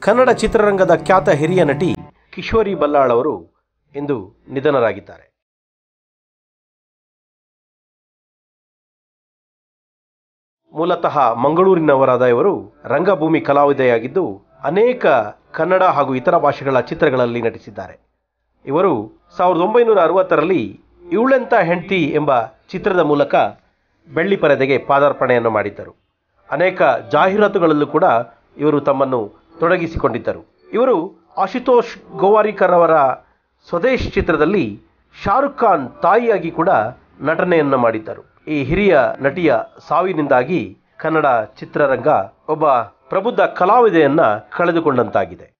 ಕನ್ನಡ ಚಿತ್ರರಂಗದ ಖ್ಯಾತ ಹಿರಿಯ ನಟಿ ಕಿಶೋರಿ ಬಲ್ಲಾಳ್ ಅವರು ಇಂದು ನಿಧನರಾಗಿದ್ದಾರೆ ಮೂಲತಃ ಮಂಗಳೂರಿನವರಾದ ಇವರು ರಂಗಭೂಮಿ ಕಲಾವಿದೆಯಾಗಿದ್ದು ಅನೇಕ ಕನ್ನಡ ಹಾಗೂ ಇತರ ಭಾಷೆಗಳ ಚಿತ್ರಗಳಲ್ಲಿ ನಟಿಸಿದ್ದಾರೆ ಇವರು ಸಾವಿರದ ಒಂಬೈನೂರ ಅರವತ್ತರಲ್ಲಿ ಇವಳೆಂತ ಹೆಂಡ್ತಿ ಎಂಬ ಚಿತ್ರದ ಮೂಲಕ ಬೆಳ್ಳಿ ಪರದೆಗೆ ಪಾದಾರ್ಪಣೆಯನ್ನು ಮಾಡಿದ್ದರು ಅನೇಕ ಜಾಹೀರಾತುಗಳಲ್ಲೂ ಕೂಡ ಇವರು ತಮ್ಮನ್ನು ತೊಡಗಿಸಿಕೊಂಡಿದ್ದರು ಇವರು ಆಶುತೋಷ್ ಗೋವಾರಿಕರ್ ಅವರ ಸ್ವದೇಶ್ ಚಿತ್ರದಲ್ಲಿ ಶಾರುಖ್ ಖಾನ್ ತಾಯಿಯಾಗಿ ಕೂಡ ನಟನೆಯನ್ನು ಮಾಡಿದ್ದರು ಈ ಹಿರಿಯ ನಟಿಯ ಸಾವಿನಿಂದಾಗಿ ಕನ್ನಡ ಚಿತ್ರರಂಗ ಒಬ್ಬ ಪ್ರಬುದ್ಧ ಕಲಾವಿದೆಯನ್ನ ಕಳೆದುಕೊಂಡಂತಾಗಿದೆ